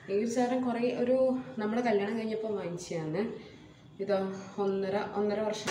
ഈ ഒരു ചാരം കുറേ ഒരു നമ്മുടെ കല്യാണം കഴിഞ്ഞപ്പോൾ വാങ്ങിച്ചതാണ് ഇതാ ഒന്നര ഒന്നര വർഷം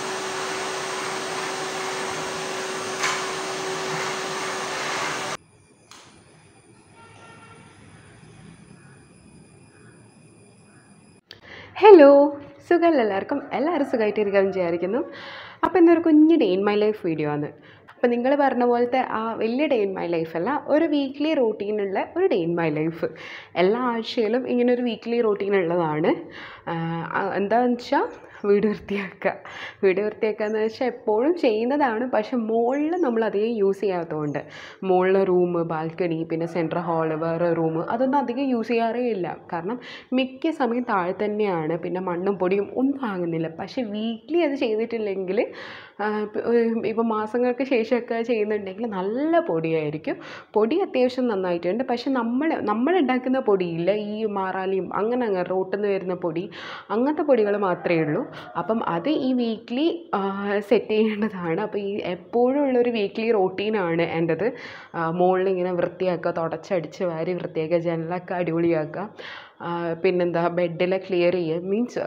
ഹലോ സുഖമല്ല എല്ലാവർക്കും എല്ലാവരും സുഖമായിട്ടിരിക്കാൻ വിചാരിക്കുന്നു അപ്പോൾ ഇന്നൊരു കുഞ്ഞ് day in my life video ആണ് അപ്പോൾ നിങ്ങൾ പറഞ്ഞ പോലത്തെ ആ വലിയ ഡേ ഇൻ മൈ ലൈഫ് അല്ല ഒരു വീക്ക്ലി റൂട്ടീനുള്ള ഒരു ഡേ ഇൻ മൈ ലൈഫ് എല്ലാ ആഴ്ചയിലും ഇങ്ങനെ ഒരു വീക്ക്ലി റൂട്ടീൻ ഉള്ളതാണ് എന്താണെന്ന് വെച്ചാൽ വീട് വൃത്തിയാക്കുക വീട് വൃത്തിയാക്കുക എന്ന് വെച്ചാൽ എപ്പോഴും ചെയ്യുന്നതാണ് പക്ഷെ മുകളിൽ നമ്മൾ അധികം യൂസ് ചെയ്യാത്തതുകൊണ്ട് മുകളിലെ റൂം ബാൽക്കണി പിന്നെ സെൻട്രൽ ഹാള് വേറെ റൂം അതൊന്നും അധികം യൂസ് ചെയ്യാറേ ഇല്ല കാരണം മിക്ക സമയം താഴെ തന്നെയാണ് പിന്നെ മണ്ണും പൊടിയും ഒന്നും ആകുന്നില്ല പക്ഷേ വീക്ക്ലി അത് ചെയ്തിട്ടില്ലെങ്കിൽ ഇപ്പോൾ മാസങ്ങൾക്ക് ശേഷമൊക്കെ ചെയ്യുന്നുണ്ടെങ്കിൽ നല്ല പൊടിയായിരിക്കും പൊടി അത്യാവശ്യം നന്നായിട്ടുണ്ട് പക്ഷെ നമ്മൾ നമ്മൾ ഉണ്ടാക്കുന്ന പൊടിയില്ല ഈ മാറാലിയും അങ്ങനെ അങ്ങ് റോട്ടിൽ നിന്ന് വരുന്ന പൊടി അങ്ങനത്തെ പൊടികൾ മാത്രമേ ഉള്ളൂ അപ്പം അത് ഈ വീക്ക്ലി സെറ്റ് ചെയ്യേണ്ടതാണ് അപ്പോൾ ഈ എപ്പോഴും ഉള്ളൊരു വീക്ക്ലി റൊട്ടീനാണ് എൻ്റെത് മുകളിൽ ഇങ്ങനെ വൃത്തിയാക്കുക തുടച്ചടിച്ച് വാരി വൃത്തിയാക്കുക ജനലൊക്കെ അടിപൊളിയാക്കുക പിന്നെന്താ ബെഡിലെ ക്ലിയർ ചെയ്യുക മീൻസ്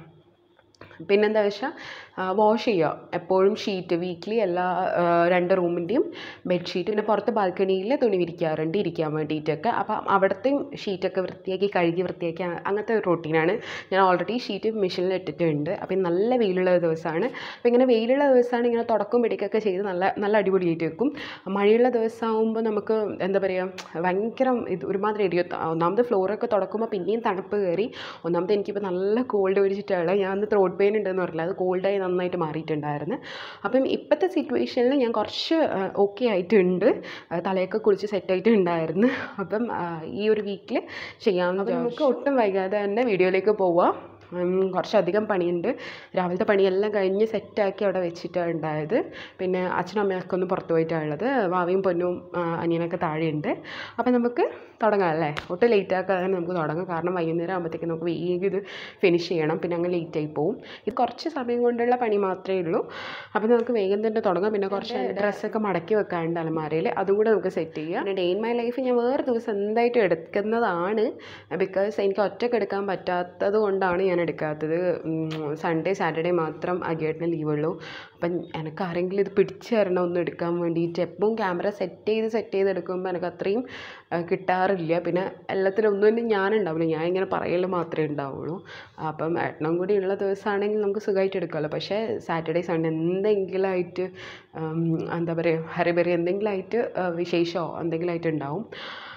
പിന്നെന്താ വെച്ചാൽ വാഷ് ചെയ്യുക എപ്പോഴും ഷീറ്റ് വീക്ക്ലി എല്ലാ രണ്ട് റൂമിൻ്റെയും ബെഡ്ഷീറ്റ് പിന്നെ പുറത്ത് ബാൽക്കണിയിൽ തുണി വിരിക്കാറുണ്ട് ഇരിക്കാൻ വേണ്ടിയിട്ടൊക്കെ അപ്പം അവിടുത്തെയും ഷീറ്റൊക്കെ വൃത്തിയാക്കി കഴുകി വൃത്തിയാക്കി അങ്ങനത്തെ ഒരു റൊട്ടീനാണ് ഞാൻ ഓൾറെഡി ഷീറ്റ് മെഷീനിൽ ഇട്ടിട്ടുണ്ട് അപ്പം നല്ല വെയിലുള്ള ദിവസമാണ് അപ്പോൾ ഇങ്ങനെ വെയിലുള്ള ദിവസമാണ് ഇങ്ങനെ തുടക്കം പിടിക്കൊക്കെ ചെയ്ത് നല്ല നല്ല അടിപൊളിയായിട്ട് വെക്കും മഴയുള്ള ദിവസമാകുമ്പോൾ നമുക്ക് എന്താ പറയുക ഭയങ്കര ഇത് ഒരുമാതിരി ഇടിയോ ഒന്നാമത് ഫ്ലോറൊക്കെ തുടക്കുമ്പോൾ പിന്നെയും തണുപ്പ് കയറി ഒന്നാമത് എനിക്കിപ്പോൾ നല്ല കോൾഡ് പിടിച്ചിട്ടാണ് ഞാൻ അന്ന് ത്രോട്ട് പെയിൻ ഉണ്ടെന്ന് പറഞ്ഞില്ല അത് കോൾഡായി നന്നായിട്ട് മാറിയിട്ടുണ്ടായിരുന്നു അപ്പം ഇപ്പോഴത്തെ സിറ്റുവേഷനിൽ ഞാൻ കുറച്ച് ഓക്കെ ആയിട്ടുണ്ട് തലയൊക്കെ കുളിച്ച് സെറ്റായിട്ടുണ്ടായിരുന്നു അപ്പം ഈ ഒരു വീക്കിൽ ചെയ്യാവുന്ന നമുക്ക് ഒട്ടും വൈകാതെ തന്നെ വീഡിയോയിലേക്ക് പോവാം കുറച്ചധികം പണിയുണ്ട് രാവിലത്തെ പണിയെല്ലാം കഴിഞ്ഞ് സെറ്റാക്കി അവിടെ വെച്ചിട്ടാണ് ഉണ്ടായത് പിന്നെ അച്ഛനും അമ്മയൊക്കെ ഒന്ന് പുറത്ത് പോയിട്ടാണ് ഉള്ളത് വാവയും പൊന്നും അനിയനൊക്കെ താഴെയുണ്ട് അപ്പം നമുക്ക് തുടങ്ങാം അല്ലേ ഒട്ടും ലേറ്റ് ആക്കാതെ നമുക്ക് തുടങ്ങാം കാരണം വൈകുന്നേരം ആകുമ്പോഴത്തേക്ക് നമുക്ക് വേഗം ഇത് ഫിനിഷ് ചെയ്യണം പിന്നെ അങ്ങ് ലേറ്റ് ആയി പോകും ഇത് കുറച്ച് സമയം കൊണ്ടുള്ള പണി മാത്രമേ ഉള്ളൂ അപ്പോൾ നമുക്ക് വേഗം തന്നെ തുടങ്ങാം പിന്നെ കുറച്ച് ഡ്രസ്സൊക്കെ മടക്കി വെക്കാനുണ്ട് അലമാരയിൽ അതും കൂടെ നമുക്ക് സെറ്റ് ചെയ്യാം പിന്നെ ഡേ ഇൻ മൈ ലൈഫ് ഞാൻ വേറെ ദിവസം എന്തായിട്ടും എടുക്കുന്നതാണ് ബിക്കോസ് എനിക്ക് ഒറ്റയ്ക്ക് എടുക്കാൻ പറ്റാത്തത് കൊണ്ടാണ് ഞാൻ എടുക്കാത്തത് സൺഡേ സാറ്റർഡേ മാത്രം അഗേട്ടിന് ലീവുള്ളൂ അപ്പം എനിക്ക് ആരെങ്കിലും ഇത് പിടിച്ചു തരണം ഒന്ന് എടുക്കാൻ വേണ്ടിയിട്ട് എപ്പോഴും ക്യാമറ സെറ്റ് ചെയ്ത് സെറ്റ് ചെയ്ത് എടുക്കുമ്പോൾ എനിക്ക് അത്രയും കിട്ടാറില്ല പിന്നെ എല്ലാത്തിലും ഒന്നും തന്നെ ഞാനുണ്ടാവില്ല ഞാൻ ഇങ്ങനെ പറയൽ മാത്രമേ ഉണ്ടാവുള്ളൂ അപ്പം ഏട്ടനും കൂടി ഉള്ള ദിവസമാണെങ്കിൽ നമുക്ക് സുഖമായിട്ട് എടുക്കാമല്ലോ പക്ഷേ സാറ്റർഡേ സൺഡേ എന്തെങ്കിലും ആയിട്ട് എന്താ പറയുക ഹരിബറി എന്തെങ്കിലും ആയിട്ട് വിശേഷമോ എന്തെങ്കിലും ആയിട്ട് ഉണ്ടാവും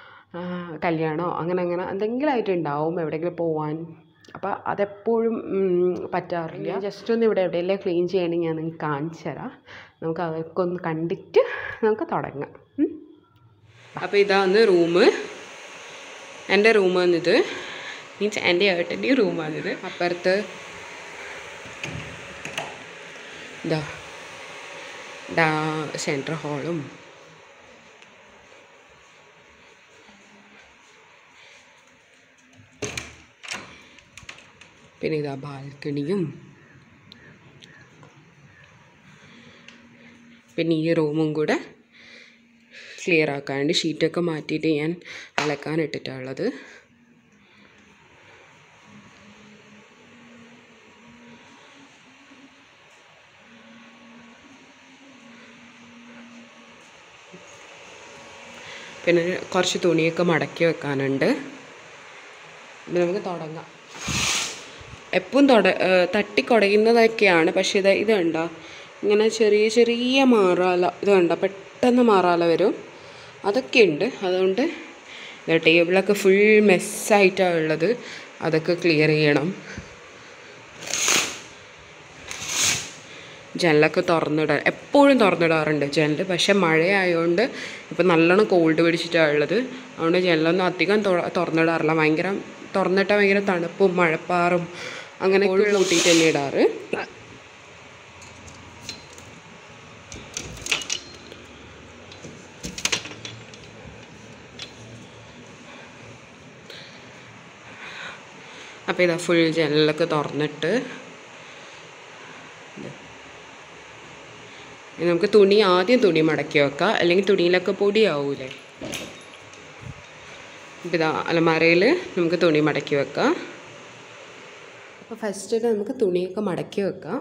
കല്യാണമോ അങ്ങനെ അങ്ങനെ എന്തെങ്കിലും ആയിട്ട് ഉണ്ടാവും എവിടെയെങ്കിലും പോവാൻ അപ്പോൾ അതെപ്പോഴും പറ്റാറില്ല ജസ്റ്റ് ഒന്ന് ഇവിടെ എവിടെയെല്ലാം ക്ലീൻ ചെയ്യണമെങ്കിൽ ഞാൻ നിങ്ങൾക്ക് കാണിച്ചു തരാം നമുക്ക് അതൊക്കെ ഒന്ന് കണ്ടിട്ട് നമുക്ക് തുടങ്ങാം അപ്പോൾ ഇതാണ് റൂം എൻ്റെ റൂമാണിത് മീൻസ് എൻ്റെ ഏട്ടൻ്റെ റൂമാണിത് അപ്പുറത്ത് ഇതാ ഡാ സെൻട്രൽ ഹാളും പിന്നെ ഇതാ ബാൽക്കണിയും പിന്നെ ഈ റൂമും കൂടെ ക്ലിയർ ആക്കാണ്ട് ഷീറ്റൊക്കെ മാറ്റിയിട്ട് ഞാൻ അലക്കാൻ ഇട്ടിട്ടുള്ളത് പിന്നെ കുറച്ച് തുണിയൊക്കെ മടക്കി വെക്കാനുണ്ട് പിന്നെ നമുക്ക് തുടങ്ങാം എപ്പം തുട തട്ടിക്കുടയുന്നതൊക്കെയാണ് പക്ഷേ ഇത് ഇത് കണ്ടോ ഇങ്ങനെ ചെറിയ ചെറിയ മാറാല ഇത് കണ്ടോ പെട്ടെന്ന് മാറാല വരും അതൊക്കെ ഉണ്ട് അതുകൊണ്ട് ടേബിളൊക്കെ ഫുൾ മെസ്സായിട്ടാണ് ഉള്ളത് അതൊക്കെ ക്ലിയർ ചെയ്യണം ജനലൊക്കെ തുറന്നിടാൻ എപ്പോഴും തുറന്നിടാറുണ്ട് ജനൽ പക്ഷെ മഴയായതുകൊണ്ട് ഇപ്പം നല്ലോണം കോൾഡ് പിടിച്ചിട്ടാണ് ഉള്ളത് അതുകൊണ്ട് ജനലൊന്നും അധികം തുറന്നിടാറില്ല ഭയങ്കര തുറന്നിട്ടാൽ ഭയങ്കര തണുപ്പും മഴപ്പാറും അങ്ങനെ കൂട്ടിയിട്ട് തന്നെ ഇടാറ് അപ്പോൾ ഇതാ ഫുൾ ജനലൊക്കെ തുറന്നിട്ട് നമുക്ക് തുണി ആദ്യം തുണി മടക്കി വെക്കാം അല്ലെങ്കിൽ തുണിയിലൊക്കെ പൊടിയാവൂലേ അപ്പോൾ ഇതാ അലമാരയിൽ നമുക്ക് തുണി മടക്കി വെക്കാം അപ്പോൾ ഫസ്റ്റ് നമുക്ക് തുണിയൊക്കെ മടക്കി വെക്കാം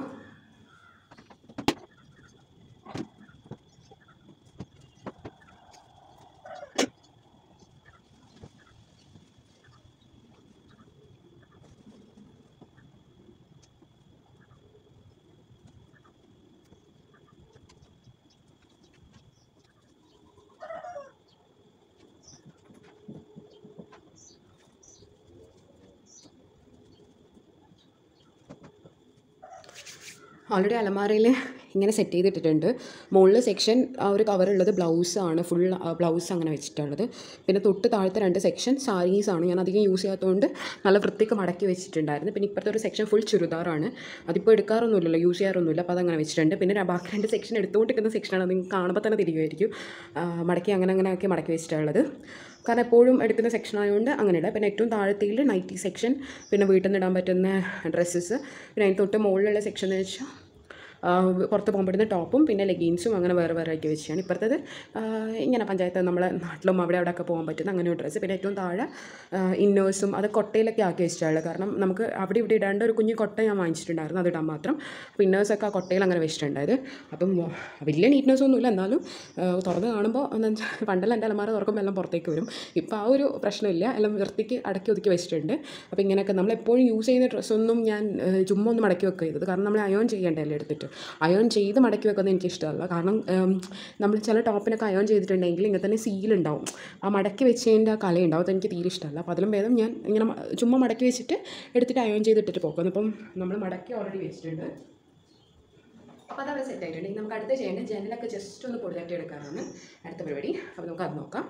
ഓൾറെഡി അലമാരയിൽ ഇങ്ങനെ സെറ്റ് ചെയ്തിട്ടിട്ടുണ്ട് മുകളിൽ സെക്ഷൻ ആ ഒരു കവറുള്ളത് ബ്ലൗസാണ് ഫുൾ ബ്ലൗസ് അങ്ങനെ വെച്ചിട്ടുള്ളത് പിന്നെ തൊട്ട് താഴത്തെ രണ്ട് സെക്ഷൻ സാരീസാണ് ഞാൻ അധികം യൂസ് ചെയ്യാത്തതുകൊണ്ട് നല്ല വൃത്തിക്ക് മടക്കി വെച്ചിട്ടുണ്ടായിരുന്നു പിന്നെ ഇപ്പോഴത്തെ ഒരു സെക്ഷൻ ഫുൾ ചുരിദാറാണ് അതിപ്പോൾ എടുക്കാറൊന്നുമില്ലല്ലോ യൂസ് ചെയ്യാറൊന്നുമില്ല അപ്പോൾ അതങ്ങനെ വെച്ചിട്ടുണ്ട് പിന്നെ ര- ബാക്കി രണ്ട് സെക്ഷൻ എടുത്തുകൊണ്ടിരിക്കുന്ന സെക്ഷനാണ് നിങ്ങൾക്ക് കാണുമ്പോൾ തന്നെ തിരികുമായിരിക്കും ആ, മടക്കി അങ്ങനെ അങ്ങനെ ആക്കി മടക്കി വെച്ചിട്ടുള്ളത് കാരണം എപ്പോഴും എടുക്കുന്ന സെക്ഷൻ ആയതുകൊണ്ട് അങ്ങനെയില്ല പിന്നെ ഏറ്റവും താഴത്തേൽ നൈറ്റി സെക്ഷൻ പിന്നെ വീട്ടിൽ നിന്ന് ഇടാൻ പറ്റുന്ന ഡ്രസ്സസ് പിന്നെ അതിന് തൊട്ട് മുകളിലുള്ള സെക്ഷൻ എന്ന് വെച്ചാൽ ആ, പുറത്ത് പോകുമ്പോഴുന്ന ടോപ്പും പിന്നെ ലെഗീൻസും അങ്ങനെ വേറെ വേറെ ആക്കി വെച്ചാണ് ഇപ്പോഴത്തേത് ആ, ഇങ്ങനെ പഞ്ചായത്ത് നമ്മളെ നാട്ടിലും അവിടെ അവിടെ ഒക്കെ പോകാൻ പറ്റുന്ന അങ്ങനെ ഒരു ഡ്രസ്സ് പിന്നെ ഏറ്റവും താഴെ ഇന്നേഴ്സും അത് കൊട്ടയിലൊക്കെ ആക്കി വെച്ചിട്ടുള്ളത് കാരണം നമുക്ക് അവിടെ ഇവിടെ ഇടാണ്ട് ഒരു കുഞ്ഞു കൊട്ട ഞാൻ വാങ്ങിച്ചിട്ടുണ്ടായിരുന്നു അത് ഇടാൻ മാത്രം അപ്പോൾ ഇന്നേഴ്സൊക്കെ ആ കൊട്ടയിൽ അങ്ങനെ വെച്ചിട്ടുണ്ടായത് അപ്പം വ- വലിയ നീറ്റ്നെസ് ഒന്നുമില്ല എന്നാലും ആ, തുറന്ന് കാണുമ്പോൾ എന്താ വെച്ചാൽ പണ്ടെല്ലാം എൻ്റെ അലമാര തുറക്കുമ്പോൾ എല്ലാം പുറത്തേക്ക് വരും ഇപ്പോൾ ആ ഒരു പ്രശ്നമില്ല എല്ലാം വൃത്തിക്ക് അടക്കി ഒതുക്കി വെച്ചിട്ടുണ്ട് അപ്പോൾ ഇങ്ങനെയൊക്കെ നമ്മൾ എപ്പോഴും യൂസ് ചെയ്യുന്ന ഡ്രസ്സൊന്നും ഞാൻ ആ, ചുമ്മാ ഒന്ന് മടക്കി വെക്കരുത് കാരണം നമ്മൾ അയോൺ ചെയ്യേണ്ടതല്ലേ എടുത്തിട്ട് അയോൺ ചെയ്ത് മടക്കി വെക്കുന്നത് എനിക്ക് ഇഷ്ടമല്ല കാരണം ഉം, നമ്മൾ ചില ടോപ്പിനൊക്കെ അയോൺ ചെയ്തിട്ടുണ്ടെങ്കിൽ ഇങ്ങനെ തന്നെ സീലുണ്ടാവും ആ മടക്കി വെച്ചതിൻ്റെ ആ കലയുണ്ടാവും അതെനിക്ക് തീരെ ഇഷ്ടമല്ല അപ്പോൾ അതിലും ഭേദം ഞാൻ ഇങ്ങനെ മ- ചുമ്മാ മടക്കി വെച്ചിട്ട് എടുത്തിട്ട് അയോൺ ചെയ്തിട്ടിട്ട് പോകുന്നു അപ്പം നമ്മൾ മടക്കി ഓൾറെഡി വെച്ചിട്ടുണ്ട് അപ്പോൾ അതവിടെ സെറ്റ് ആയിട്ടുണ്ട് ഇനി നമുക്ക് അടുത്ത ചെയ്യേണ്ടത് ജനലൊക്കെ ജസ്റ്റ് ഒന്ന് പൊടി തട്ടി എടുക്കാനാണ് അടുത്ത പരിപാടി അപ്പോൾ നമുക്ക് അത് നോക്കാം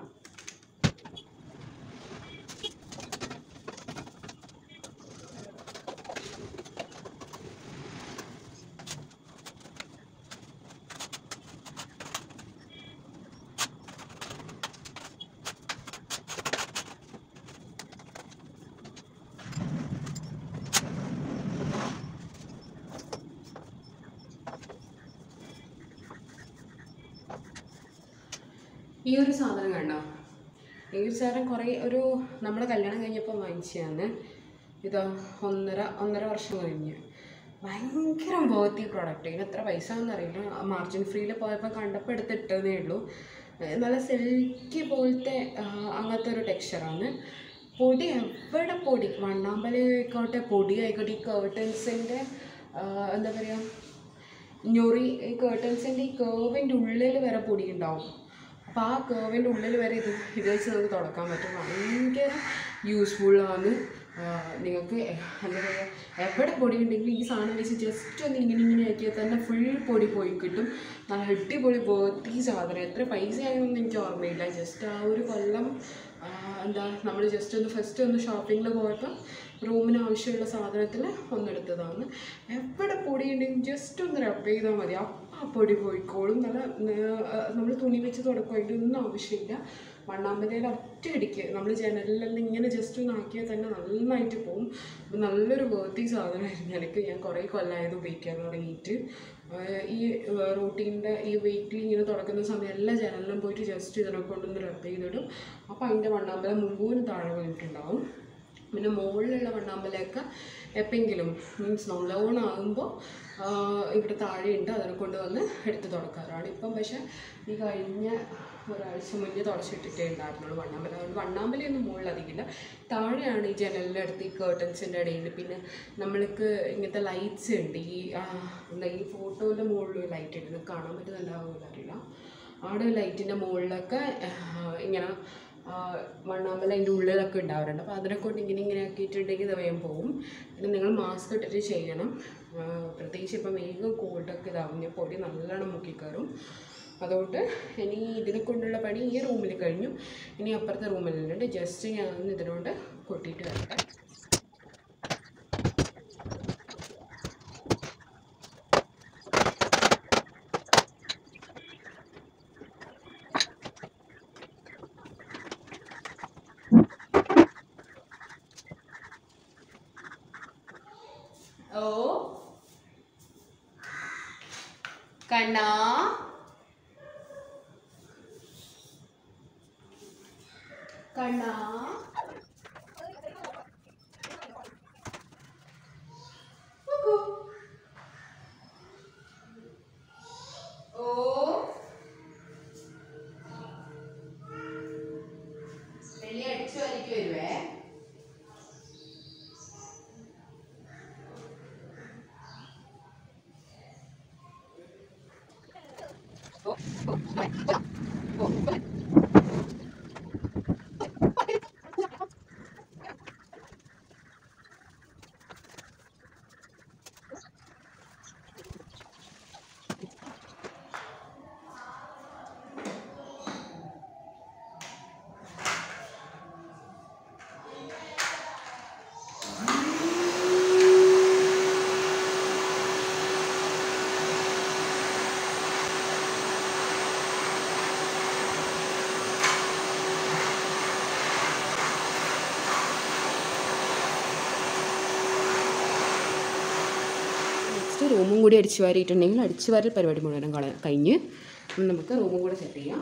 ഈ ഒരു സാധനം കണ്ടോ ഈ ഒരു സാധനം കുറേ ഒരു നമ്മൾ കല്യാണം കഴിഞ്ഞപ്പോൾ വാങ്ങിച്ചതാണ് ഇത് ഒന്നര ഒന്നര വർഷം കഴിഞ്ഞ് ഭയങ്കര ബോത്തി പ്രോഡക്റ്റ് ഇതിന് എത്ര പൈസ എന്നറിയില്ല മാർജിൻ ഫ്രീയിൽ പോയപ്പോൾ കണ്ടപ്പോൾ എടുത്തിട്ടതേ ഉള്ളൂ ഏഹ് നല്ല സിൽക്കി പോലത്തെ ആ, അങ്ങനത്തെ ഒരു ടെക്സ്ചറാണ് പൊടി എവിടെ പൊടി വണ്ണാമ്പലി ആയിക്കോട്ടെ പൊടി ആയിക്കോട്ടെ ഈ കേർട്ടൻസിൻ്റെ എന്താ പറയുക ഞൊറി ഈ കേർട്ടൻസിൻ്റെ ഈ കേവിൻ്റെ ഉള്ളിൽ വരെ പൊടി ഉണ്ടാവും അപ്പോൾ ആ കേവിൻ്റെ ഉള്ളിൽ വരെ ഇത് ഇത് വെച്ച് നമുക്ക് തുടക്കാൻ പറ്റും ഭയങ്കര യൂസ്ഫുള്ളാണ് നിങ്ങൾക്ക് എന്താ പറയുക എവിടെ പൊടി ഉണ്ടെങ്കിലും ഈ സാധനം വെച്ച് ജസ്റ്റ് ഒന്ന് ഇങ്ങനെ ഇങ്ങനെ ആക്കിയാൽ തന്നെ ഫുൾ പൊടി പോയി കിട്ടും നല്ല അടിപൊളി ബോത്തി സാധനം എത്ര പൈസ ആയെന്നൊന്നും എനിക്ക് ഓർമ്മയില്ല ജസ്റ്റ് ആ ഒരു കൊല്ലം ആ, എന്താ നമ്മൾ ജസ്റ്റ് ഒന്ന് ഫസ്റ്റ് ഒന്ന് ഷോപ്പിങ്ങിൽ പോയപ്പോൾ റൂമിന് ആവശ്യമുള്ള സാധനത്തിൽ ഒന്നെടുത്തതാണ് എവിടെ പൊടി ഉണ്ടെങ്കിൽ ജസ്റ്റ് ഒന്ന് റബ്ബ് ചെയ്താൽ മതി അപ്പം ആ പൊടി പോയിക്കോളും നല്ല നമ്മൾ തുണി വെച്ച് തുടക്കും അതിൻ്റെ ഒന്നും ആവശ്യമില്ല മണ്ണാമ്പലയിൽ ഒറ്റയടിക്ക് നമ്മൾ ജനലിലെല്ലാം ഇങ്ങനെ ജസ്റ്റ് ഒന്ന് ആക്കിയാൽ തന്നെ നന്നായിട്ട് പോകും അപ്പം നല്ലൊരു വേർത്തി സാധനമായിരുന്നു എനിക്ക് ഞാൻ കുറേ കൊല്ലമായത് ഉപയോഗിക്കാൻ തുടങ്ങിയിട്ട് ആഹ് ഈ റൂട്ടീൻ്റെ ഈ വീക്കിലി ഇങ്ങനെ തുടക്കുന്ന സമയം എല്ലാ ജനലിലും പോയിട്ട് ജസ്റ്റ് ഇതിനെ കൊണ്ടൊന്ന് റബ്ബ് ചെയ്തിടും അപ്പോൾ അതിൻ്റെ മണ്ണാമ്പലം മുഴുവൻ താഴെ വീണിട്ടുണ്ടാവും പിന്നെ മുകളിലുള്ള വണ്ണാമ്പലമൊക്കെ എപ്പെങ്കിലും മീൻസ് നല്ലോണം ആകുമ്പോൾ ഇവിടെ താഴെയുണ്ട് അതിനെ കൊണ്ട് വന്ന് എടുത്ത് തുടക്കാറാണ് ഇപ്പം പക്ഷേ ഈ കഴിഞ്ഞ ഒരാഴ്ച മുന്നേ തുടച്ചിട്ടിട്ടേ ഉണ്ടായിരുന്നുള്ളൂ വണ്ണാമ്പല അതുകൊണ്ട് വണ്ണാമ്പലയൊന്നും മുകളിൽ അധികമില്ല താഴെയാണ് ഈ ജനലിൻ്റെ അടുത്ത് ഈ കേർട്ടൻസിൻ്റെ ഇടയിൽ പിന്നെ നമ്മൾക്ക് ഇങ്ങനത്തെ ലൈറ്റ്സ് ഉണ്ട് ഈ ആ, എന്താ ഈ ഫോട്ടോൻ്റെ മുകളിൽ ഒരു ലൈറ്റ് ഉണ്ട് നിങ്ങൾക്ക് കാണാൻ പറ്റുന്നുണ്ടാവില്ല അറിയില്ല അവിടെ ലൈറ്റിൻ്റെ മുകളിലൊക്കെ ആ, ഇങ്ങനെ മണ്ണാമ്പല അതിൻ്റെ ഉള്ളിലൊക്കെ ഉണ്ടാവാറുണ്ട് അപ്പോൾ അതിനെ കൊണ്ട് ഇങ്ങനെ ഇങ്ങനെ ആക്കിയിട്ടുണ്ടെങ്കിൽ ഇത് വേഗം പോകും പിന്നെ നിങ്ങൾ മാസ്ക് ഇട്ടിട്ട് ചെയ്യണം ആ, പ്രത്യേകിച്ച് ഇപ്പം വേഗം കോൾഡൊക്കെ ഇതാവും ഞാൻ പൊടി നല്ലോണം മുക്കിക്കയറും അതുകൊണ്ട് ഇനി ഇതിനെ കൊണ്ടുള്ള പണി ഈ റൂമിൽ കഴിഞ്ഞു ഇനി അപ്പുറത്തെ റൂമിലുണ്ട് ജസ്റ്റ് ഞാൻ ഒന്ന് ഇതിനോട് കൊട്ടിയിട്ട് വരട്ടെ ഓ കണ്ണാ കണ്ണാ റൂമും കൂടി അടിച്ചു വാരിയിട്ടുണ്ടെങ്കിൽ അടിച്ചു വാരൽ പരിപാടി മുഴുവനും കള കഴിഞ്ഞ് അപ്പം നമുക്ക് റൂമും കൂടെ സെറ്റ് ചെയ്യാം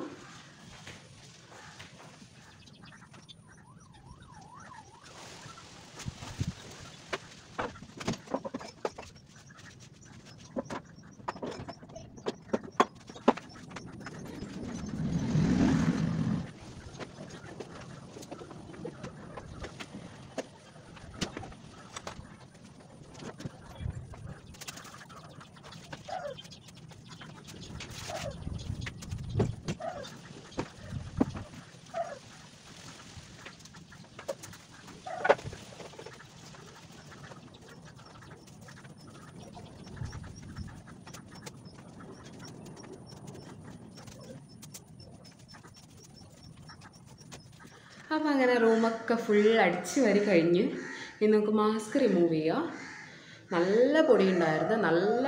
അപ്പോൾ അങ്ങനെ റൂമൊക്കെ ഫുൾ അടിച്ച് വരി കഴിഞ്ഞ് ഇനി നമുക്ക് മാസ്ക് റിമൂവ് ചെയ്യുക നല്ല പൊടി ഉണ്ടായിരുന്നു നല്ല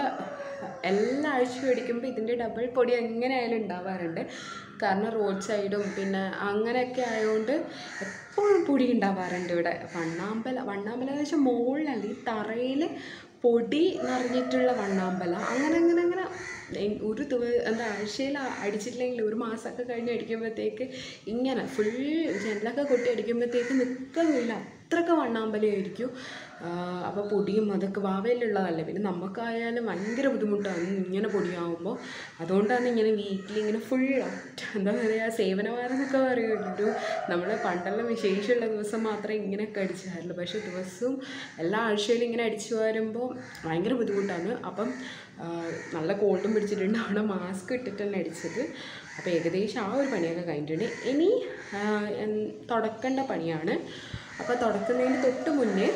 എല്ലാ ആഴ്ചയും അടിക്കുമ്പോൾ ഇതിൻ്റെ ഡബിൾ പൊടി എങ്ങനെയായാലും ഉണ്ടാവാറുണ്ട് കാരണം റോഡ് സൈഡും പിന്നെ അങ്ങനെയൊക്കെ ആയതുകൊണ്ട് എപ്പോഴും പൊടി ഉണ്ടാവാറുണ്ട് ഇവിടെ വണ്ണാമ്പല വണ്ണാമ്പല എന്ന് വെച്ചാൽ മുകളിലല്ല ഈ തറയിൽ പൊടി നിറഞ്ഞിട്ടുള്ള വണ്ണാമ്പല അങ്ങനെ അങ്ങനെ അങ്ങനെ എ- ഒരു ദിവ എന്താ ആഴ്ചയിൽ അടിച്ചിട്ടില്ലെങ്കിൽ ഒരു മാസമൊക്കെ കഴിഞ്ഞ് അടിക്കുമ്പോഴത്തേക്ക് ഇങ്ങനെ ഫുൾ ജനലൊക്കെ കൊട്ടി അടിക്കുമ്പോഴത്തേക്ക് നിൽക്കുന്നില്ല അത്രയ്ക്ക് വണ്ണാമ്പലമായിരിക്കും അപ്പോൾ പൊടിയും അതൊക്കെ വാവയിലുള്ളതല്ലേ പിന്നെ നമുക്കായാലും ഭയങ്കര ബുദ്ധിമുട്ടാണ് ഇങ്ങനെ പൊടിയാവുമ്പോൾ അതുകൊണ്ടാണ് ഇങ്ങനെ വീട്ടിൽ ഇങ്ങനെ ഫുൾ എന്താ പറയുക സേവനവാരം എന്നൊക്കെ പറയുമല്ലോ ഒരു നമ്മൾ പണ്ടെല്ലാം വിശേഷമുള്ള ദിവസം മാത്രമേ ഇങ്ങനെയൊക്കെ അടിച്ചാറുള്ളൂ പക്ഷേ ദിവസവും എല്ലാ ആഴ്ചയിലും ഇങ്ങനെ അടിച്ചു വരുമ്പോൾ ഭയങ്കര ബുദ്ധിമുട്ടാണ് അപ്പം ആ, നല്ല കോൾഡും പിടിച്ചിട്ടുണ്ട് അവിടെ മാസ്ക് ഇട്ടിട്ടാണ് അടിച്ചത് അപ്പോൾ ഏകദേശം ആ ഒരു പണിയൊക്കെ കഴിഞ്ഞിട്ടുണ്ട് ഇനി ആ, എൻ- തുടക്കേണ്ട പണിയാണ് അപ്പോൾ തുടക്കുന്നതിന് തൊട്ട് മുന്നേ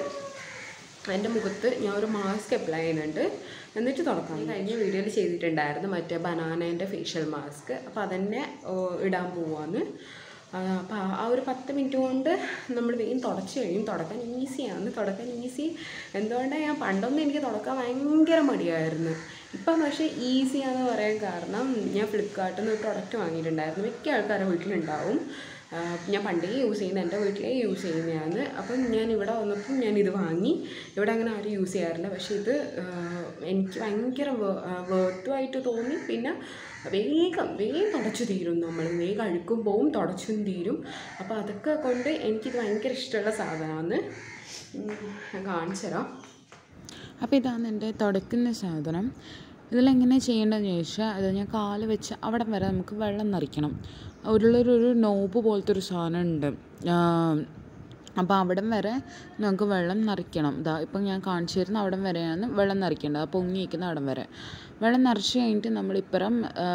എൻ്റെ മുഖത്ത് ഞാൻ ഒരു മാസ്ക് അപ്ലൈ ചെയ്യുന്നുണ്ട് എന്നിട്ട് തുടക്കാം ഞാൻ കഴിഞ്ഞ വീഡിയോയിൽ ചെയ്തിട്ടുണ്ടായിരുന്നു മറ്റേ ബനാനേൻ്റെ ഫേഷ്യൽ മാസ്ക് അപ്പോൾ അതന്നെ ഓ, ഇടാൻ പോവാന്ന് അപ്പോൾ ആ ഒരു പത്ത് മിനിറ്റ് കൊണ്ട് നമ്മൾ വേഗം തുടച്ച് കഴിയും തുടക്കാൻ ഈസിയാണ് തുടക്കാൻ ഈസി എന്തുകൊണ്ടാണ് ഞാൻ പണ്ടൊന്നും എനിക്ക് തുടക്കാൻ ഭയങ്കര മടിയായിരുന്നു ഇപ്പം പക്ഷേ ഈസിയാന്ന് പറയാൻ കാരണം ഞാൻ ഫ്ലിപ്കാർട്ടിൽ നിന്ന് ഒരു പ്രൊഡക്റ്റ് വാങ്ങിയിട്ടുണ്ടായിരുന്നു മിക്ക ആൾക്കാരുടെ വീട്ടിലുണ്ടാവും ആഹ് ഞാൻ പണ്ടേ യൂസ് ചെയ്യുന്ന എൻ്റെ വീട്ടിലേ യൂസ് ചെയ്യുന്നതാണ് അപ്പം ഞാൻ ഇവിടെ വന്നപ്പം ഞാൻ ഇത് വാങ്ങി ഇവിടെ അങ്ങനെ ആരും യൂസ് ചെയ്യാറില്ല പക്ഷേ ഇത് ആഹ് എനിക്ക് ഭയങ്കര വേർത്തുമായിട്ട് തോന്നി പിന്നെ വേഗം വേഗം തുടച്ചു തീരും നമ്മൾ വേഗം അഴുക്കും പോവും തുടച്ചും തീരും അപ്പോൾ അതൊക്കെ കൊണ്ട് എനിക്കിത് ഭയങ്കര ഇഷ്ടമുള്ള സാധനമാണ് ഉം, ഞാൻ കാണിച്ചു തരാം അപ്പോൾ ഇതാണ് എൻ്റെ തുടക്കുന്ന സാധനം ഇതിലെങ്ങനെ ചെയ്യേണ്ടതെന്ന് ചോദിച്ചാൽ അത് ഞാൻ കാല് വെച്ച് അവിടെ വരെ നമുക്ക് വെള്ളം നിറയ്ക്കണം ഉരുളൊരു ഒരു നോബ് പോലത്തെ ഒരു സാധനം ഉണ്ട് അപ്പോൾ അവിടം വരെ നമുക്ക് വെള്ളം നിറയ്ക്കണം ഇതാ ഇപ്പം ഞാൻ കാണിച്ചു തരുന്ന അവിടം വരെയാണ് വെള്ളം നിറയ്ക്കേണ്ടത് അപ്പോൾ പൊങ്ങിയിരിക്കുന്ന അവിടം വരെ വെള്ളം നിറച്ച് കഴിഞ്ഞിട്ട് നമ്മളിപ്പുറം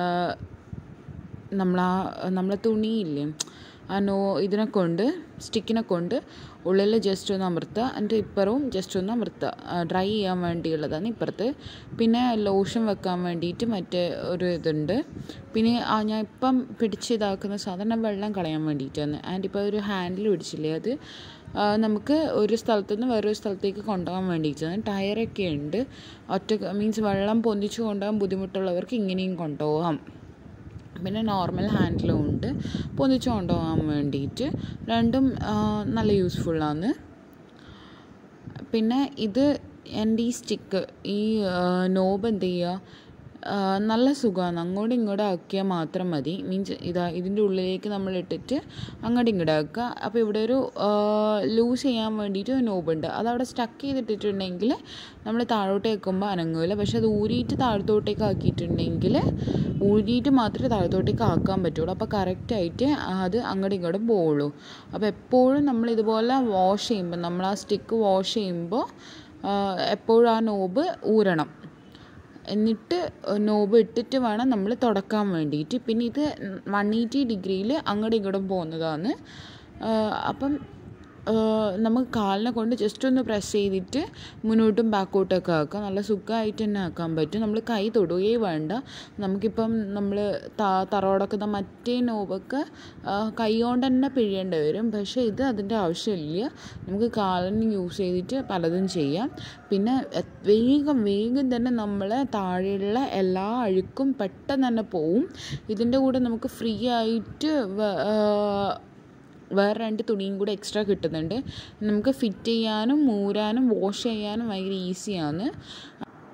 നമ്മളാ നമ്മളെ തുണിയില്ലേ ആ നോ ഇതിനെ കൊണ്ട് സ്റ്റിക്കിനെ കൊണ്ട് ഉള്ളിൽ ജസ്റ്റ് ഒന്ന് അമർത്തുക എന്നിട്ട് ഇപ്പുറവും ജസ്റ്റ് ഒന്ന് അമർത്തുക ഡ്രൈ ചെയ്യാൻ വേണ്ടിയുള്ളതാണ് ഇപ്പുറത്ത് പിന്നെ ലോഷൻ വെക്കാൻ വേണ്ടിയിട്ട് മറ്റേ ഒരു ഇതുണ്ട് പിന്നെ ആ ഞാൻ ഇപ്പം പിടിച്ച് ഇതാക്കുന്ന സാധാരണ വെള്ളം കളയാൻ വേണ്ടിയിട്ടാണ് ആൻഡ് ഇപ്പോൾ ഒരു ഹാൻഡിൽ പിടിച്ചില്ലേ അത് ആ, നമുക്ക് ഒരു സ്ഥലത്തു നിന്ന് വേറൊരു സ്ഥലത്തേക്ക് കൊണ്ടുപോകാൻ വേണ്ടിയിട്ടാണ് ടയറൊക്കെ ഉണ്ട് ഒറ്റ മീൻസ് വെള്ളം പൊന്തിച്ച് കൊണ്ടുപോകാൻ ബുദ്ധിമുട്ടുള്ളവർക്ക് ഇങ്ങനെയും കൊണ്ടുപോകാം പിന്നെ നോർമൽ ഹാൻഡിലും ഉണ്ട് പൊന്നിച്ച് കൊണ്ടുപോകാൻ വേണ്ടിയിട്ട് രണ്ടും ആ, നല്ല യൂസ്ഫുള്ളാണ് പിന്നെ ഇത് എൻ്റെ ഈ സ്റ്റിക്ക് ഈ നോബ് എന്ത് ചെയ്യുക ആ, നല്ല സുഖമാണ് അങ്ങോട്ടും ഇങ്ങോട്ടും ആക്കിയാൽ മാത്രം മതി മീൻസ് ഇതാ ഇതിൻ്റെ ഉള്ളിലേക്ക് നമ്മൾ ഇട്ടിട്ട് അങ്ങോട്ടും ഇങ്ങോട്ടും ആക്കുക അപ്പോൾ ഇവിടെ ഒരു ലൂസ് ചെയ്യാൻ വേണ്ടിയിട്ട് ഒരു നോബുണ്ട് അതവിടെ സ്റ്റക്ക് ചെയ്തിട്ടിട്ടുണ്ടെങ്കിൽ നമ്മൾ താഴോട്ട് വെക്കുമ്പോൾ അനങ്ങൂല പക്ഷെ അത് ഊരിയിട്ട് താഴത്തോട്ടേക്ക് ആക്കിയിട്ടുണ്ടെങ്കിൽ ഊരിയിട്ട് മാത്രമേ താഴത്തോട്ടേക്ക് ആക്കാൻ പറ്റുള്ളൂ അപ്പോൾ കറക്റ്റായിട്ട് അത് അങ്ങോട്ടും ഇങ്ങോട്ടും പോവുള്ളൂ അപ്പോൾ എപ്പോഴും നമ്മൾ ഇതുപോലെ വാഷ് ചെയ്യുമ്പോൾ നമ്മൾ ആ സ്റ്റിക്ക് വാഷ് ചെയ്യുമ്പോൾ എപ്പോഴും ആ നോബ് ഊരണം എന്നിട്ട് നോബ് ഇട്ടിട്ട് വേണം നമ്മൾ തുടക്കാൻ വേണ്ടിയിട്ട് പിന്നെ ഇത് വൺ എയ്റ്റി ഡിഗ്രിയിൽ അങ്ങോട്ടും ഇങ്ങോട്ടും പോകുന്നതാണ് ആ, അപ്പം ആ, നമുക്ക് കാലിനെ കൊണ്ട് ജസ്റ്റ് ഒന്ന് പ്രസ് ചെയ്തിട്ട് മുന്നോട്ടും ബാക്കോട്ടൊക്കെ ആക്കാം നല്ല സുഖമായിട്ട് തന്നെ ആക്കാൻ പറ്റും നമ്മൾ കൈ തൊടുകയേ വേണ്ട നമുക്കിപ്പം നമ്മൾ തറോടക്കുന്ന മറ്റേ നോബൊക്കെ ആ, കൈ കൊണ്ട് തന്നെ പിഴിയേണ്ടി വരും പക്ഷേ ഇത് അതിൻ്റെ ആവശ്യമില്ല നമുക്ക് കാലിന് യൂസ് ചെയ്തിട്ട് പലതും ചെയ്യാം പിന്നെ എ- വേഗം വേഗം തന്നെ നമ്മൾ താഴെയുള്ള എല്ലാ അഴുക്കും പെട്ടെന്ന് തന്നെ പോവും ഇതിൻ്റെ കൂടെ നമുക്ക് ഫ്രീ ആയിട്ട് വ- ആ, വേറെ രണ്ട് തുണിയും കൂടെ എക്സ്ട്രാ കിട്ടുന്നുണ്ട് നമുക്ക് ഫിറ്റ് ചെയ്യാനും മൂരാനും വാഷ് ചെയ്യാനും ഭയങ്കര ഈസിയാണ്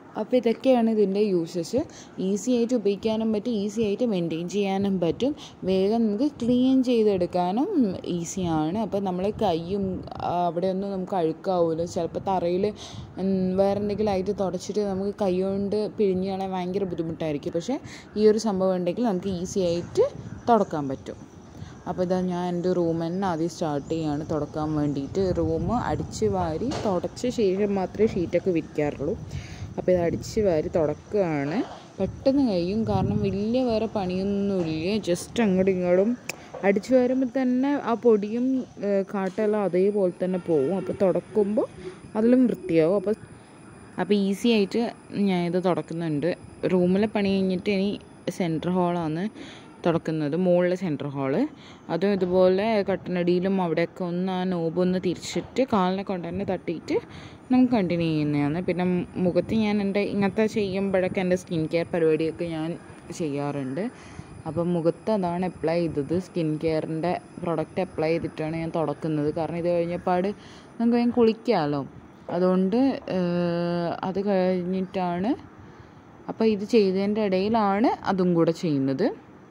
അപ്പോൾ ഇതൊക്കെയാണ് ഇതിൻ്റെ യൂസസ് ഈസി ആയിട്ട് ഉപയോഗിക്കാനും പറ്റും ഈസി ആയിട്ട് മെയിൻറ്റെയിൻ ചെയ്യാനും പറ്റും വേഗം നമുക്ക് ക്ലീൻ ചെയ്തെടുക്കാനും ഈസിയാണ് അപ്പോൾ നമ്മൾ കൈയും ആ, അവിടെയൊന്നും നമുക്ക് അഴുക്കാവില്ല ചിലപ്പോൾ തറയിൽ വേറെ എന്തെങ്കിലും ആയിട്ട് തുടച്ചിട്ട് നമുക്ക് കൈ കൊണ്ട് പിഴിഞ്ഞ് കളയാൻ ഭയങ്കര ബുദ്ധിമുട്ടായിരിക്കും പക്ഷേ ഈ ഒരു സംഭവം ഉണ്ടെങ്കിൽ നമുക്ക് ഈസി ആയിട്ട് തുടക്കാൻ പറ്റും അപ്പോൾ ഇതാ ഞാൻ എൻ്റെ റൂം തന്നെ ആദ്യം സ്റ്റാർട്ട് ചെയ്യാണ് തുടക്കാൻ വേണ്ടിയിട്ട് റൂം അടിച്ച് വാരി തുടച്ച ശേഷം മാത്രമേ ഷീറ്റൊക്കെ വിരിക്കാറുള്ളൂ അപ്പോൾ ഇത് അടിച്ച് വാരി തുടക്കുകയാണ് പെട്ടെന്ന് കഴിയും കാരണം വലിയ വേറെ പണിയൊന്നുമില്ല ജസ്റ്റ് അങ്ങോട്ടും ഇങ്ങോട്ടും അടിച്ചു വരുമ്പോൾ തന്നെ ആ പൊടിയും ഏഹ്, കാട്ടെല്ലാം അതേപോലെ തന്നെ പോകും അപ്പോൾ തുടക്കുമ്പോൾ അതിലും വൃത്തിയാവും അപ്പോൾ അപ്പോൾ ഈസി ആയിട്ട് ഞാൻ ഇത് തുടക്കുന്നുണ്ട് റൂമിലെ പണി കഴിഞ്ഞിട്ട് ഇനി സെൻട്രൽ ഹാളാണ് തുടക്കുന്നത് മുകളിലെ സെൻട്രൽ ഹാള് അതും ഇതുപോലെ കട്ടനടിയിലും അവിടെയൊക്കെ ഒന്ന് ആ നോബ് ഒന്ന് തിരിച്ചിട്ട് കാലിനെ കൊണ്ട് തന്നെ തട്ടിയിട്ട് നമുക്ക് കണ്ടിന്യൂ ചെയ്യുന്നതാണ് പിന്നെ മുഖത്ത് ഞാൻ എൻ്റെ ഇങ്ങനത്തെ ചെയ്യുമ്പോഴൊക്കെ എൻ്റെ സ്കിൻ കെയർ പരിപാടിയൊക്കെ ഞാൻ ചെയ്യാറുണ്ട് അപ്പം മുഖത്ത് അതാണ് അപ്ലൈ ചെയ്തത് സ്കിൻ കെയറിൻ്റെ പ്രൊഡക്റ്റ് അപ്ലൈ ചെയ്തിട്ടാണ് ഞാൻ തുടക്കുന്നത് കാരണം ഇത് കഴിഞ്ഞപ്പാട് നമുക്ക് വേഗം കുളിക്കാമല്ലോ അതുകൊണ്ട് ഏഹ്, അത് കഴിഞ്ഞിട്ടാണ് അപ്പോൾ ഇത് ചെയ്തതിൻ്റെ ഇടയിലാണ് അതും കൂടെ ചെയ്യുന്നത്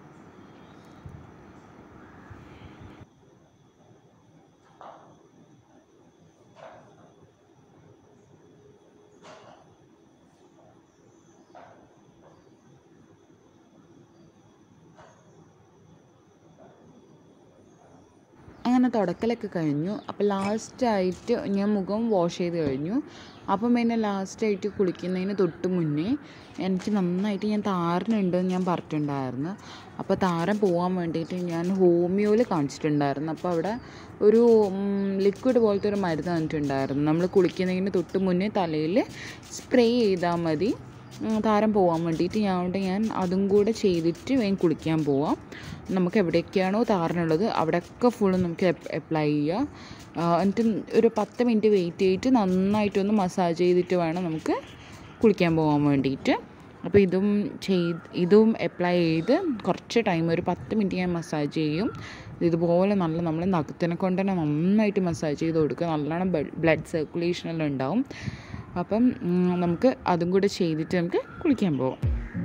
അങ്ങനെ തുടക്കലൊക്കെ കഴിഞ്ഞു അപ്പോൾ ലാസ്റ്റായിട്ട് ഞാൻ മുഖം വാഷ് ചെയ്ത് കഴിഞ്ഞു അപ്പം പിന്നെ ലാസ്റ്റായിട്ട് കുളിക്കുന്നതിന് തൊട്ട് മുന്നേ എനിക്ക് നന്നായിട്ട് ഞാൻ താരനുണ്ടെന്ന് ഞാൻ പറഞ്ഞിട്ടുണ്ടായിരുന്നു അപ്പോൾ താരൻ പോകാൻ വേണ്ടിയിട്ട് ഞാൻ ഹോമിയോയിൽ കാണിച്ചിട്ടുണ്ടായിരുന്നു അപ്പോൾ അവിടെ ഒരു ലിക്വിഡ് പോലത്തെ ഒരു മരുന്ന് തന്നിട്ടുണ്ടായിരുന്നു നമ്മൾ കുളിക്കുന്നതിന് തൊട്ട് മുന്നേ തലയിൽ സ്പ്രേ ചെയ്താൽ മതി ഉം, താരം പോകാൻ വേണ്ടിയിട്ട് ഞാൻ കൊണ്ട് ഞാൻ അതും കൂടെ ചെയ്തിട്ട് വേഗം കുളിക്കാൻ പോവാം നമുക്ക് എവിടെയൊക്കെയാണോ താരനുള്ളത് അവിടെയൊക്കെ ഫുള്ളും നമുക്ക് അപ്ലൈ ചെയ്യാം ആ, എന്നിട്ട് ഒരു പത്ത് മിനിറ്റ് വെയിറ്റ് ചെയ്തിട്ട് നന്നായിട്ടൊന്ന് മസാജ് ചെയ്തിട്ട് വേണം നമുക്ക് കുളിക്കാൻ പോകാൻ വേണ്ടിയിട്ട് അപ്പോൾ ഇതും ചെയ്ത് ഇതും അപ്ലൈ ചെയ്ത് കുറച്ച് ടൈം ഒരു പത്ത് മിനിറ്റ് ഞാൻ മസാജ് ചെയ്യും ഇതുപോലെ നല്ല നമ്മൾ നഖത്തിനെ കൊണ്ട് തന്നെ നന്നായിട്ട് മസാജ് ചെയ്ത് കൊടുക്കുക നല്ലോണം ബ്ലഡ് സർക്കുലേഷനെല്ലാം ഉണ്ടാവും അപ്പം ഉം, നമുക്ക് അതും കൂടെ ചെയ്തിട്ട് നമുക്ക് കുളിക്കാൻ പോവാം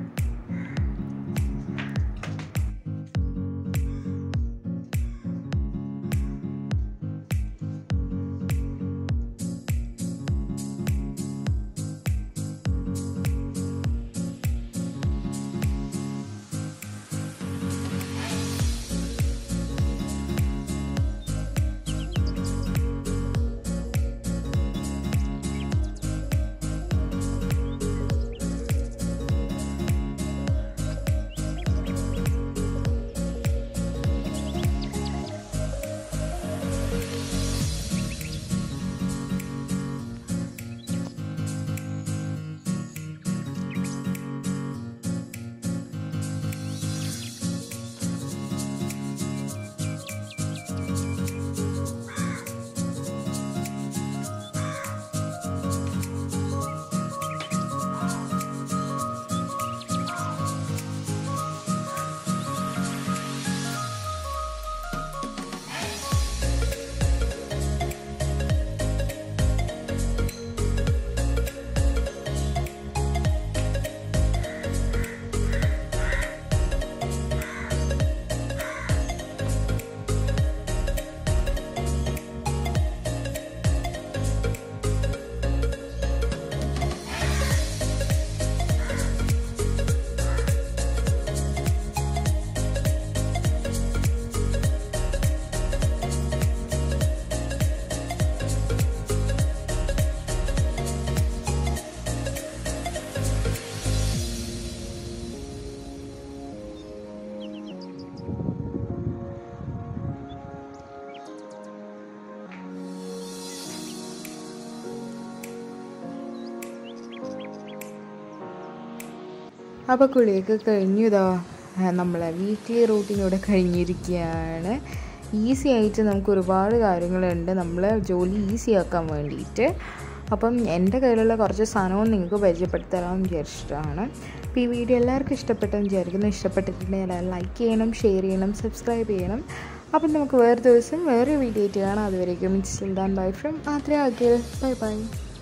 അപ്പോൾ കുളിയൊക്കെ കഴിഞ്ഞു ഇതാ നമ്മളെ വീക്ക്ലി റൂട്ടീനൂടെ കഴിഞ്ഞിരിക്കുകയാണ് ഈസി ആയിട്ട് നമുക്ക് ഒരുപാട് കാര്യങ്ങളുണ്ട് നമ്മളെ ജോലി ഈസി ആക്കാൻ വേണ്ടിയിട്ട് അപ്പം എൻ്റെ കയ്യിലുള്ള കുറച്ച് സാധനവും നിങ്ങൾക്ക് പരിചയപ്പെടുത്തി തരാമെന്ന് വിചാരിച്ചിട്ടാണ് അപ്പോൾ ഈ വീഡിയോ എല്ലാവർക്കും ഇഷ്ടപ്പെട്ടെന്ന് വിചാരിക്കുന്നു ഇഷ്ടപ്പെട്ടിട്ടുണ്ടെങ്കിൽ ലൈക്ക് ചെയ്യണം ഷെയർ ചെയ്യണം സബ്സ്ക്രൈബ് ചെയ്യണം അപ്പം നമുക്ക് വേറെ ദിവസം വേറെ വീഡിയോ ആയിട്ട് കാണാം അതുവരേക്കും it's then bye from Athra Akhil bye by